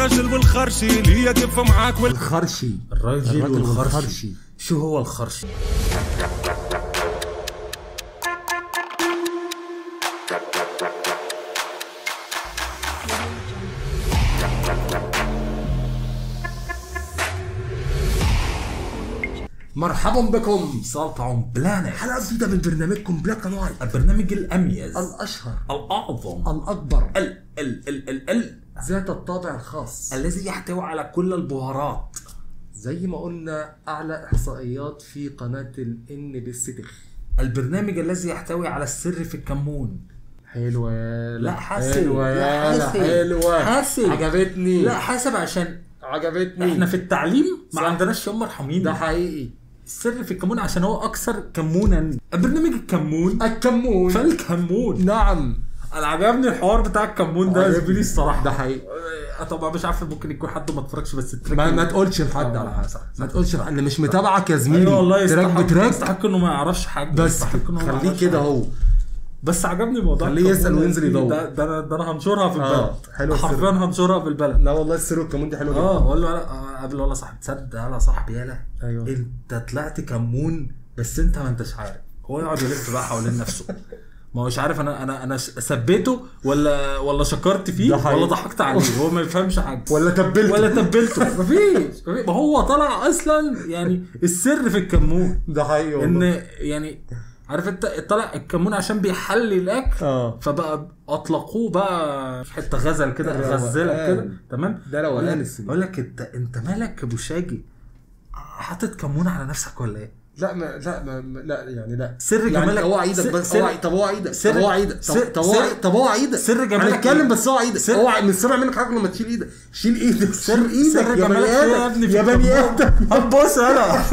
الراجل والخرشي اللي يقف معاك وال... الخرشي الراجل الراجل والخرشي والخرشي. شو هو الخرشي مرحبا بكم سلطة بلانت حلقة جديدة من برنامجكم بلاك اند وايت البرنامج الأميز الأشهر الأعظم الأكبر ال ال ال ال ال ذات الطابع الخاص الذي يحتوي على كل البهارات زي ما قلنا أعلى إحصائيات في قناة الإن بالسدخ البرنامج الذي يحتوي على السر في الكمون حلوة يا لا حاسب حلوة لا يا حاسب. حلوة حاسب. عجبتني لا حسب عشان عجبتني احنا في التعليم ما صح. عندناش يوم مرحمين ده حقيقي السر في الكمون عشان هو اكثر كمونا برنامج الكمون الكمون فالكمون نعم انا عجبني الحوار بتاع الكمون ده يا عجبني. زميلي الصراحه ده حقيقي آه، طبعا مش عارف ممكن يكون حد ما اتفرجش بس التراك ما, ما تقولش لحد آه، على حاجة صح، صح. ما تقولش لحد اللي مش متابعك يا زميلي ايوه والله تراك يستحق بتراك يستحق انه ما يعرفش حاجه بس يستحق إنه ما خليه يعرفش كده حاجة. هو بس عجبني موضوع خليه يسأل الكمون وينزل ده. يدور. ده ده انا ده انا هنشرها في آه، البلد حلو السر. حرفيا هنشرها في البلد لا والله السر والكمون دي حلوه جدا اه اقول له لا آه، قبل ولا صاحبي تصدق يلا صاحبي يلا أيوة. انت طلعت كمون بس انت ما انتش عارف هو يقعد يلف بقى حوالين نفسه ما هوش عارف انا انا انا ش- سبيته ولا ولا شكرت فيه ده حقيقي. ولا ضحكت عليه هو ما يفهمش حاجه ولا تبلته ولا تبلته مفيش ما هو طلع اصلا يعني السر في الكمون ده حقيقي ان والله يعني عارف انت طلع الكمون عشان بيحلي الاكل اه فبقى اطلقوه بقى في حته غزل كده روقان. غزلك كده تمام ده روقان أقول لك- السنين. اقول لك انت انت مالك يا ابو شاجي حاطط كمون على نفسك ولا ايه؟ لا ما لا ما ما- لا يعني لا سر يعني جمالك اوعى ايدك سر- بس سر- اوعى طب اوعى ايدك سر- طب اوعى ايدك سر- طب- طب اوعى سر- طب اوعى ايدك سر جمالك هنتكلم إيه؟ بس اوعى ايدك سر- اوعى من سمع منك حاجه لما تشيل ايدك شيل ايدك سر شيل ايدك سر يا بني جمالك إيه يا ابني ادم في يا بني الكمون؟ ادم هتبص انا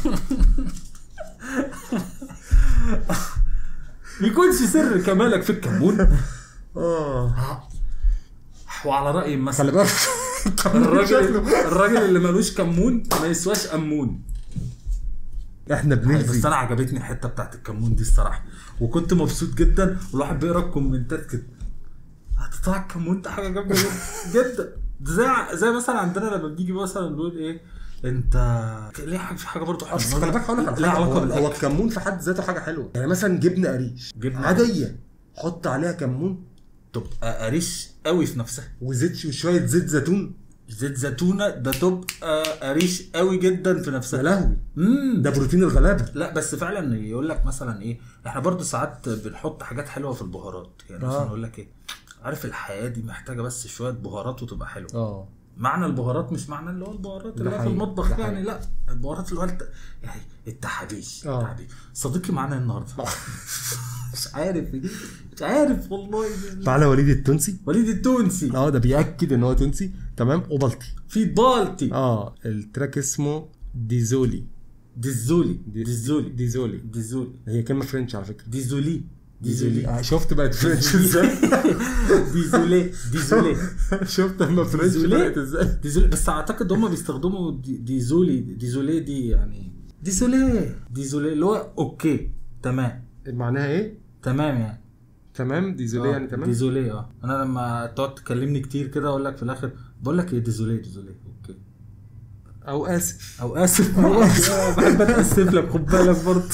يكونش سر كمالك في الكمون اه وعلى راي مثلا خلي بالك الراجل شكله. الراجل اللي ملوش كمون ما يسواش امون احنا بس بنلزي انا عجبتني الحته بتاعت الكمون دي الصراحه وكنت مبسوط جدا والواحد بيقرا الكومنتات كده هتطلع الكمون ده حاجه جامده جدا جدا ده زي زي مثلا عندنا لما بنيجي مثلا نقول ايه انت ليه حاجه في حاجه برضه حلوه اصل خلي بالك هقول لك على لها حاجة، علاقه هو- هو بالاكل الكمون في حد ذاته حاجه حلوه يعني مثلا جبنه قريش جبنة عاديه حط عليها كمون تبقى قريش قوي في نفسها وزيت وشويه زيت زيتون زيت زيتونه ده تبقى قريش قوي جدا في يا نفسها لهوي امم ده بروتين الغلابه لا بس فعلا يقول لك مثلا ايه احنا برضو ساعات بنحط حاجات حلوه في البهارات يعني مثلا آه. يقول لك ايه عارف الحياه دي محتاجه بس شويه بهارات وتبقى حلوه اه معنى البهارات مش معنى اللي هو البهارات ده اللي هو في حقيقي، المطبخ ده يعني لا البهارات اللي هو الت... يعني التحابيش آه. التحابيش صديقي معانا النهارده مش عارف مش عارف والله تعالى وليد التونسي وليد التونسي اه ده بياكد ان هو تونسي تمام وبلطي في بالتي اه التراك اسمه ديزولي ديزولي دي- ديزولي ديزولي ديزولي هي كلمه فرنش على فكره ديزولي ديزولي آه شفت بقت فرنش ازاي ديزولي ديزولي شفت لما فرنش ديزولي. بقت ازاي ديزولي بس اعتقد هم بيستخدموا دي- ديزولي ديزولي دي يعني ديزولي ديزولي اللي هو اوكي تمام معناها ايه تمام يعني تمام ديزولي آه، يعني تمام ديزولي اه انا لما تقعد تكلمني كتير كده اقول لك في الاخر بقول لك ايه ديزولي ديزولي اوكي او اسف او اسف او اسف بحب اتاسف لك خد بالك برضه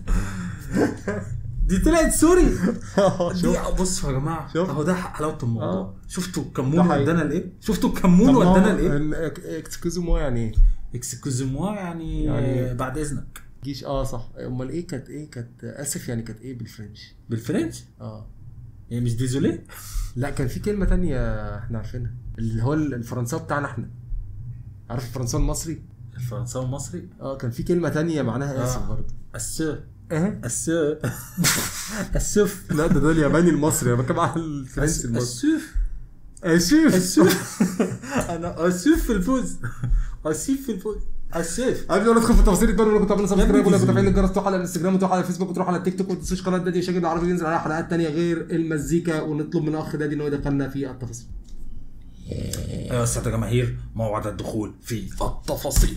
دي طلعت سوري دي شوف بصوا يا جماعه شوف. اهو ده حلاوه الموضوع آه. شفتوا ده الكمون حقيقي. ودانا لايه؟ شفتوا الكمون ودانا لايه؟ اكسكيوزو مو يعني ايه اكسكوزي موا يعني, يعني- بعد اذنك جيش اه صح امال ايه كانت ايه كانت اسف يعني كانت ايه بالفرنش بالفرنش اه يعني مش ديزولي لا كان في كلمه تانية احنا عارفينها اللي هو الفرنساوي بتاعنا احنا عارف الفرنساوي المصري الفرنساوي المصري اه كان في كلمه تانية معناها اسف آه. برضه السو ايه السو السوف لا ده ده الياباني المصري انا بتكلم على الفرنسي المصري السوف اسف السوف انا اسوف في الفوز اسيف في الفوز اسيف قبل ما ندخل في التفاصيل اتمنى انكم تعملوا سبسكرايب ولا ديزني. تفعيل الجرس تروح على الانستجرام وتروح على الفيسبوك وتروح على التيك توك وما تنسوش قناه دادي شاكر العربي ينزل عليها حلقات تانية غير المزيكا ونطلب من اخ دادي ان هو يدخلنا في التفاصيل ايوه الساده جماهير موعد الدخول في التفاصيل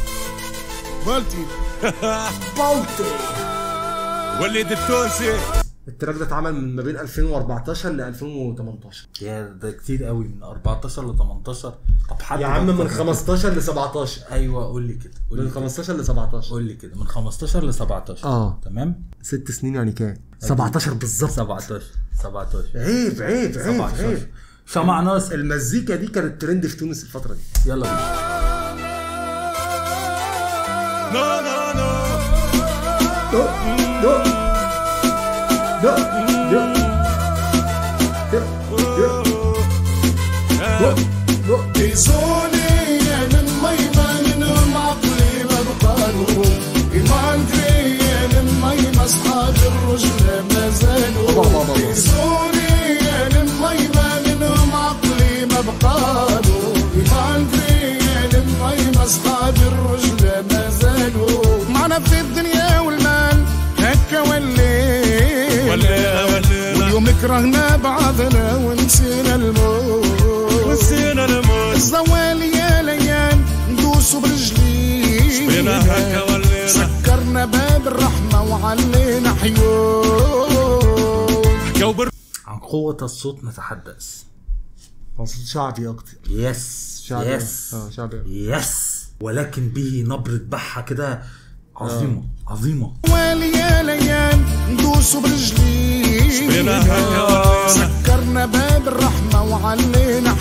بلطي بولتي وليد التونسي التراك ده اتعمل من ما بين 2014 ل 2018 يا ده كتير قوي من 14 ل 18 طب حد يا عم بطل من كده. 15 ل 17 ايوه قول لي كده قول من لي كده 15 ل 17 قول لي كده من 15 ل 17 اه تمام ست سنين يعني كام 17 بالظبط 17 17 عيب عيب عيب 17 عيب سمع ناس المزيكا دي كانت ترند في تونس الفترة دي يلا بينا لا لا لا دو دو دو دو دو دو دو يزوني من ميمن معقلي مبقالو إيمان من مي أصحاب الرجل ما زالوا بابا بابا. يزوني من ميمن معقلي مبقالو إيمان من مي أصحاب الرجل ما زالوا معنا في الدنيا والمال هكا والليل ولينا ولينا واليوم كرهنا بعضنا ونسينا الموت نسينا الموت الزوال يا ليال ندوسوا برجلينا بينا هكا ولينا سكرنا باب الرحمة وعلينا حيوم جو بر عن قوة الصوت نتحدث صوت شعبي اكتر يس شعبي يس اه شعبي يس ولكن به نبرة بحة كده عظيمة عظيمة الزوال يا ليال ندوسوا بينا برجلينا هكا ولينا سكرنا باب الرحمة وعلينا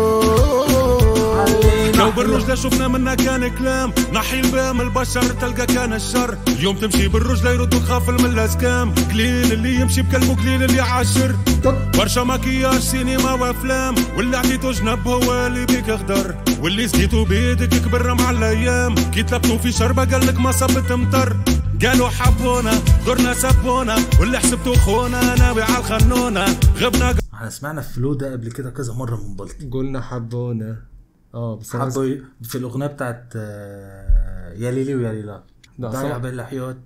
حيوم جو بالرجلة شفنا منا كان كلام نحي البام البشر تلقى كان الشر اليوم تمشي بالرجلة يردوا تخاف من الاسكام قليل اللي يمشي بكلبه قليل اللي عاشر برشا مكياج سينما وافلام واللي عطيته جنب هو اللي بيك اخضر واللي سقيته بيدك كبر مع الايام كي تلبتوا في شربة قالك ما صبت مطر قالوا حبونا غرنا سبونا واللي حسبته خونا ناوي على الخنونة غبنا احنا سمعنا الفلو ده قبل كده كذا مرة من بلطي قلنا حبونا اه بس أنا حبوا ي- في الأغنية بتاعت آه، يا ليلي ويا ليلا لا، ضيع صح. بالحيوت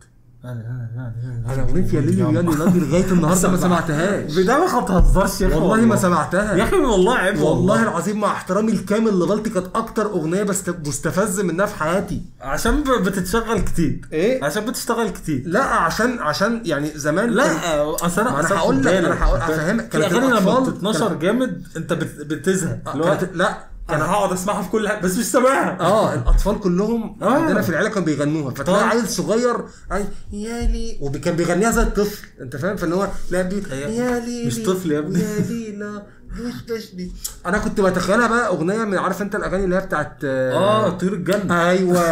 انا اغنيه يا ليلي ويا ليلى دي لغايه النهارده ما سمعتهاش بداية ما تهزرش يا اخي والله ما سمعتها يا اخي والله عيب والله العظيم مع احترامي الكامل لغلطي كانت اكتر اغنيه بس مستفز منها في حياتي عشان ب- بتتشغل كتير ايه؟ عشان بتشتغل كتير لا عشان عشان يعني زمان كان- لا اصل انا ما أنا أصل هقول خد لك، بالك. أنا هقول- هفهمك. في كانت اغاني لما الأطفال- بتتنشر كانت- جامد انت بت- بتزهق اللي هو كانت لا انا هقعد اسمعها في كل حاجه بس مش سامعها اه الاطفال كلهم آه. عندنا في العيله كانوا بيغنوها فتلاقي طيب. عيل صغير عيل يا لي وكان بيغنيها زي الطفل انت فاهم فاللي هو لا بي هي يا لي مش طفل يا ابني. يا ليلى دوش دوش دي انا كنت بتخيلها بقى اغنيه من عارف انت الاغاني اللي هي بتاعت اه طيور الجنه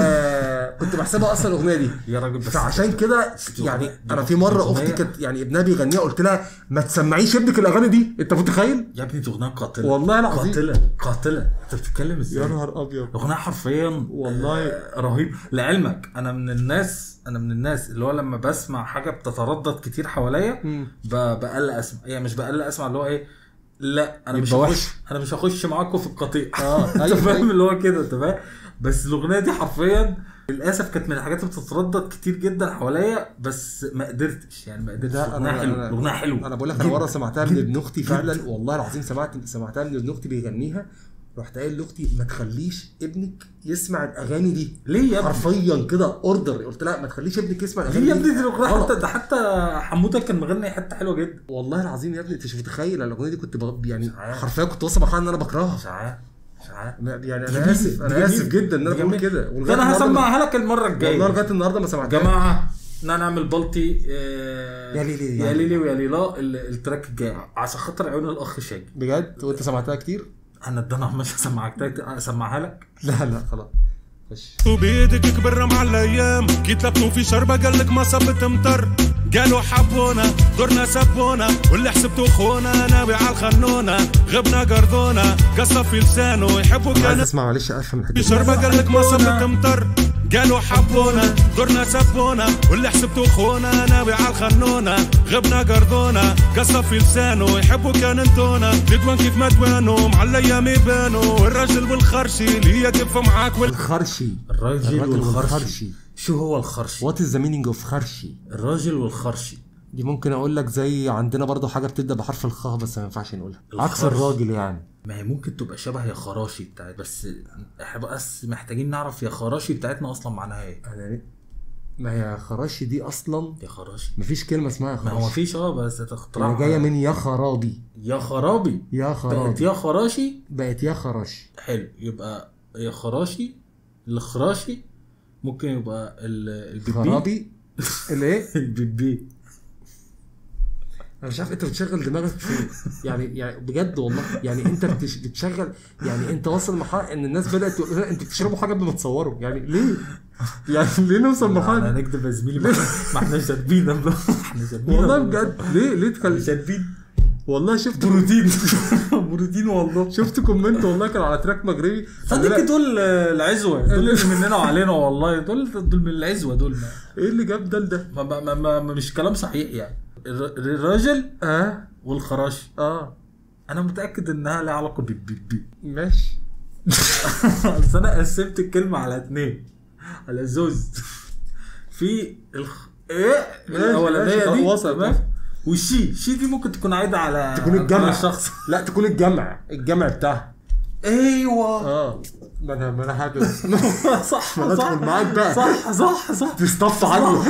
ايوه كنت بحسبها اصلا الاغنيه دي يا راجل بس فعشان كده دي يعني أغنية- انا في مره دي أغنية- اختي كانت يعني ابنها بيغنيها قلت لها ما تسمعيش ابنك الاغاني دي انت متخيل يا ابني دي اغنيه قاتله والله العظيم. قاتله قاتله انت بتتكلم ازاي ابيض الاغنيه حرفيا والله. آه، رهيب لعلمك انا من الناس انا من الناس اللي هو لما بسمع حاجه بتتردد كتير حواليا مم. ب- بقلق اسمع يعني مش بقلق اسمع اللي هو ايه لا انا مش يبقى هخش وحش. انا مش هخش معاكم في القطيع آه، انت أيوة، فاهم أيوة. اللي هو كده انت فاهم بس الاغنيه دي حرفيا للاسف كانت من الحاجات اللي بتتردد كتير جدا حواليا بس ما قدرتش يعني ما قدرتش لا الاغنيه انا حلوه انا الاغنيه حلوه انا بقول لك انا مره سمعتها من ابن اختي فعلا والله العظيم سمعت سمعتها من ابن اختي بيغنيها رحت قايل لاختي ما تخليش ابنك يسمع الاغاني دي ليه يا ابني؟ حرفيا كده اوردر قلت لها ما تخليش ابنك يسمع الاغاني ليه يا ابني دي غلط. الاغنيه حتى ده حتى حموده كان مغني حته حلوه جدا والله العظيم يا ابني انت مش متخيل الاغنيه دي كنت بغ... يعني عارف. حرفيا كنت واصل مرحله ان انا بكرهها مش عارف مش عارف يعني دي انا اسف جميلة، انا دي اسف جميلة. جدا ان انا دي بقول جميلة. كده ده انا هسمعها لك المره والله الجايه لغايه النهارده ما سمعتهاش جماعه احنا نعمل بلطي آه، يا ليلي يا يا ليلي ويا ليلا ال- التراك الجاي عشان خاطر عيون الاخ شاجي بجد وانت سمعتها كتير انا ده انا مش هسمعك تراك- اسمعها لك لا لا خلاص خش بيدك كبر مع الايام كي تلبتوا في شربة قالك ما صبت مطر قالوا حبونا غرنا سبونا واللي حسبته خونا ناوي على الخنونة غبنا قرضونا قصف في لسانه يحبوا عايز كان اسمع معلش افهم الحته في دي شربة قالك ما صبت مطر قالوا حبونا غرنا سبونا واللي حسبته خونا ناوي على الخنونة غبنا قرضونا قصف في لسانه يحبوا كان انتونا تدوان كيف ما دوانوا مع الايام يبانوا الرجل والخرشي اللي يقف معاك وال... الخرشي الراجل الراجل والخرشي والخرشي. شو هو الخرشي وات از ذا مينينج اوف خرشي الراجل والخرشي دي ممكن اقول لك زي عندنا برضو حاجه بتبدا بحرف الخاء بس ما ينفعش نقولها عكس الخرش. الراجل يعني ما هي ممكن تبقى شبه يا خراشي بتاعت بس احنا بس محتاجين نعرف يا خراشي بتاعتنا اصلا معناها ايه انا ما هي خراشي دي اصلا يا خراشي مفيش كلمه اسمها ما هو خراشي مفيش اه بس اختراع هي جايه من يا خرابي يا خرابي يا بقت خرابي يا خراشي بقت يا خراشي حلو يبقى يا خراشي الخراشي ممكن يبقى ال- البيبي خرابي الايه البيبي انا مش عارف انت بتشغل دماغك فين يعني يعني بجد والله يعني انت بتش بتشغل يعني انت واصل لمرحله ان الناس بدات تقول لنا انتوا بتشربوا حاجه قبل ما تصوروا يعني ليه؟ يعني ليه نوصل انا لمرحله نكدب يا زميلي ما ما احناش شاربين ما احنا شاربين والله بجد ليه ليه تخلي شاربين والله شفت بروتين بروتين والله شفت كومنت والله كان على تراك مغربي صدق دول العزوه دول اللي مننا وعلينا والله دول دول من العزوه دول ما, ايه اللي جاب ده لده؟ ما, ما, ما, ما, ما مش كلام صحيح يعني الر- الراجل اه والخراشي اه انا متاكد انها لها علاقه بالبيبي ماشي بس انا قسمت الكلمه على اتنين على زوز في الخ... ايه ماشي، الاولانيه ماشي، دي وصل، تمام وصل. والشي شي دي ممكن تكون عايده على تكون الجمع على الشخص لا تكون الجمع الجمع بتاعها ايوه اه ما انا ما انا هابل صح ما صح ادخل معاك بقى. صح صح صح تصطف عني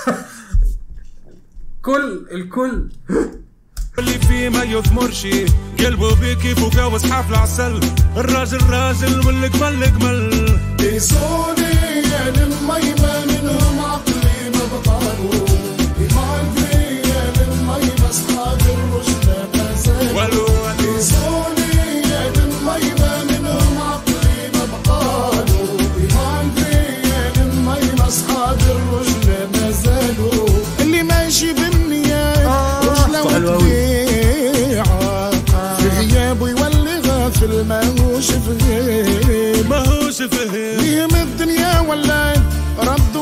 كل الكل اللي فيه ما يثمرش قلبه بكيف وجوز حفل عسل الراجل راجل والجمل جمل يسوني يا للميمة منهم عقلي ما بطالوا ما ادري يا للميمة اصحاب الرشدة ما زالوا ولو ولو يسوني يا للميمة منهم عقلي ما بطالوا ما ادري يا للميمة اصحاب الرشدة ما زالوا اللي ماشي بالنيات رجلة حلو أوي. وتبيعة في غيابه يولي غافل ماهوش في غيب ما هوش فهم بيهم الدنيا ولعت رد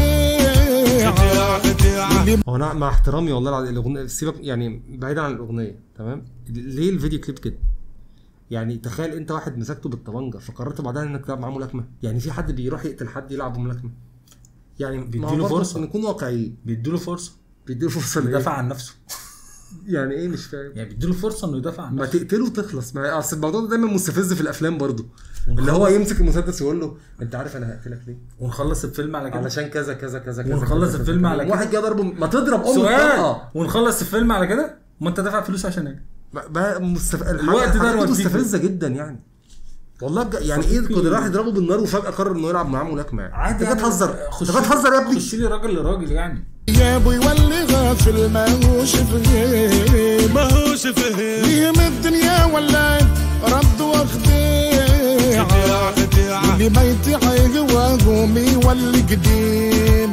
وخديعة خديعة خديعة هو انا مع احترامي والله العظيم الاغنيه سيبك يعني بعيدا عن الاغنيه تمام ليه الفيديو كليب كده يعني تخيل انت واحد مسكته بالطبنجه فقررت بعدها انك تلعب معاه ملاكمه يعني في حد بيروح يقتل حد يلعب ملاكمه يعني بيديله ما هو برضه فرصة. نكون واقعيين بيديله فرصه بيديله فرصه لإيه؟ يدافع عن نفسه يعني ايه مش فاهم يعني بيديله فرصه انه يدافع عن ما نفسه تقتله وتخلص ما اصل الموضوع ده دايما مستفز في الافلام برضه اللي هو يمسك المسدس ويقول له انت عارف انا هقتلك ليه؟ ونخلص الفيلم على كده علشان كذا كذا كذا كذا ونخلص كذا الفيلم كذا. على كده. واحد جه ضربه ما تضرب ام سؤال الطلقة. ونخلص الفيلم على كده ما انت دافع فلوس عشان ايه بقى مستف... الوقت ده الحاجات دي نوديك. مستفزه جدا يعني والله بجد يعني ايه صديقي. كنت راح يضربه بالنار وفجاه قرر انه يلعب معاه ملاكمه يعني عادي انت جاي يعني تهزر خش انت جاي تهزر يا ابني خش لي راجل لراجل يعني غيابه يولي غافل ماهوش في غيب ما هوش فهم بيهم الدنيا ولعت رد وخديعة خديعة خديعة اللي ما يتعي قواهم يولي قديم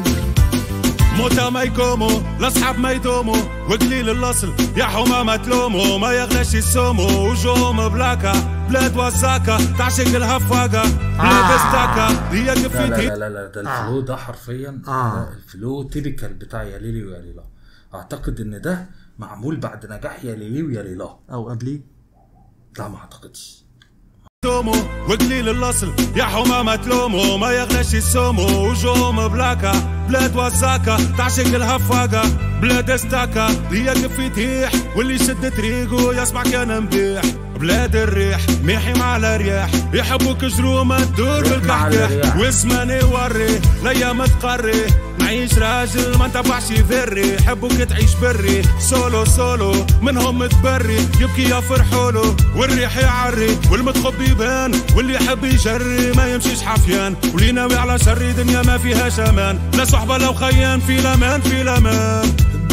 موتى ما يقوموا الاصحاب ما يدوموا وقليل الاصل يا حمامة تلوموا ما يغلاش السومو وجوهم بلاكا بلاد وساكا تعشق الهفاقة بلاد استاكا هي لا لا قفيتي لا لا, لا ده الفلو ده حرفيا آه. ده الفلو تيبيكال بتاع يا ليلي ويا ليلا اعتقد ان ده معمول بعد نجاح يا ليلي ويا ليلا او قبليه لا ما اعتقدش تومو وقليل الاصل يا حمامة تلوموا ما يغلاش السومو وجوهم بلاكا بلاد وساكا تعشق الهفاقة بلاد استاكا هي قفيتيح واللي شد طريقه يسمع كان مديح بلاد الريح ميحي على رياح يحبوك جرومة تدور ريح مع الرياح. بالكحكح واسماني وري الايام تقري نعيش راجل ما نتبعش ذري حبوك تعيش بري سولو سولو منهم تبري يبكي يا فرحولو والريح يعري والمتخب يبان واللي يحب يجري ما يمشيش حفيان واللي ناوي على شر دنيا ما فيهاش امان لا صحبه لو خيان في الامان في الامان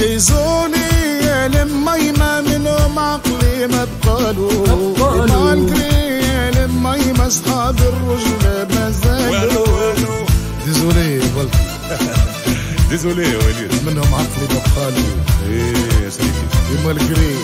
ديزوني يا لميمة منهم عقلي ما بقالوا بقالوا. ما ادري يا لميمة اصحاب الرجل ما والو زالوا والو ديزولي بلطي ديزولي يا وليد منهم عقلي ما بقالوا ايه يا سيدي مالجري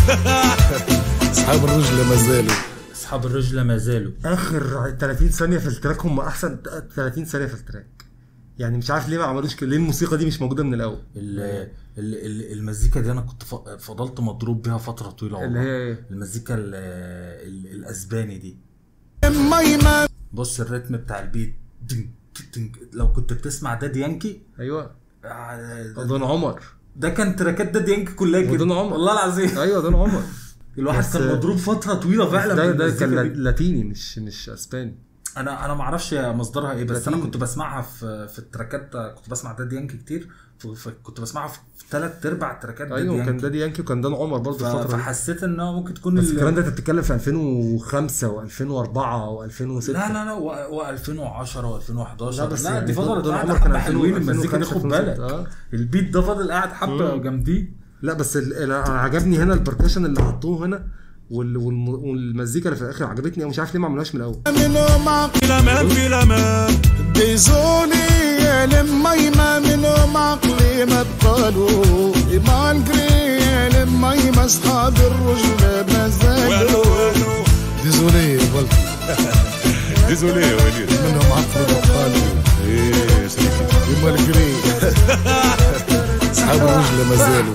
اصحاب الرجل ما زالوا اصحاب الرجله ما زالوا اخر 30 ثانيه في التراك هم احسن 30 ثانيه في التراك يعني مش عارف ليه ما عملوش كده ليه الموسيقى دي مش موجوده من الاول ال- ال- ال- المزيكا دي انا كنت ف- فضلت مضروب بيها فتره طويله والله اللي هي ايه؟ المزيكا ال- ال- الاسباني دي لميمة بص الريتم بتاع البيت دنج دنج لو كنت بتسمع دادي يانكي ايوه آه، دون عمر ده كان تراكات دادي يانكي كلها كده ودون عمر. والله العظيم ايوه دون عمر الواحد بس- كان مضروب فتره طويله فعلا ده ده بالمزيكا كان دي. لاتيني مش مش اسباني انا انا ما اعرفش مصدرها ايه بس انا لاتيني. كنت بسمعها في في التراكات كنت بسمع دادي يانكي كتير ف- فكنت بسمعها في ثلاث ارباع التراكات دادي ايوه كان يانكي دادي يانكي وكان دان عمر برضه ف- الفتره دي فحسيت ان هو ممكن تكون بس ال- الكلام ده انت بتتكلم في 2005 و2004 و2006 لا لا لا و 2010 و2011 لا بس لا يعني دي فضلت دون قاعده عمر كان حبه حلوين 2000 المزيكا دي 2005 خد بالك 2006 اه. البيت ده فضل قاعد حبه مم. جامدين لا بس ال- انا أنا عجبني هنا البركشن اللي حطوه هنا وال- والم- والمزيكا اللي في الاخر عجبتني أوي، مش عارف ليه ما عملوهاش من الاول منهم عقل في الامان في الامان ديزولي يا لمي ما منهم عقلي ما بقالوا إيمان قري يا لمي ما أصحاب الرجل ما وينو زالوا وينو ديزولي يا بلطي ديزولي يا وليد منهم عقل ما بقالوا ايه سليكي إيمان قري أصحاب الرجل ما زالوا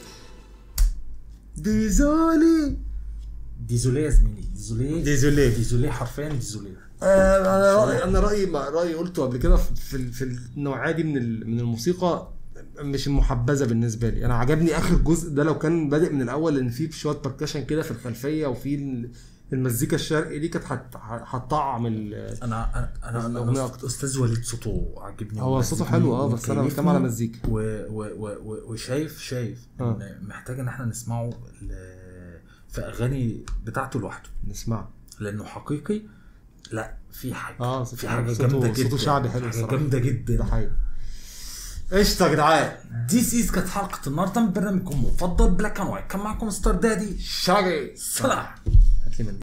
ديزولي ديزوليه يا زميلي ديزوليه ديزولي. ديزوليه حرفيا ديزوليه آه، انا رايي انا رايي ما- رايي قلته قبل كده في في- في النوعيه دي من ال- من الموسيقى مش المحبذه بالنسبه لي انا عجبني اخر جزء ده لو كان بادئ من الاول ان في شويه بركشن كده في الخلفيه وفي ال- المزيكا الشرقي دي كانت هت- هتطعم ال- انا انا انا, الأغنية أنا أكتر. استاذ وليد صوته عاجبني هو صوته حلو اه بس انا بتكلم على مزيكا و و و و وشايف شايف آه. ان محتاج ان احنا نسمعه ل- في اغاني بتاعته لوحده نسمع لانه حقيقي لا في حاجه اه في صوته حاجه حلو. جامده صوته- جدا صوته شعبي حلو حاجه الصراحة. جامده ده جدا حقيقي قشطه يا جدعان ديس از كانت حلقه النهارده من برنامجكم المفضل بلاك اند وايت كان معكم ستار دادي شاقي سلام هات لي من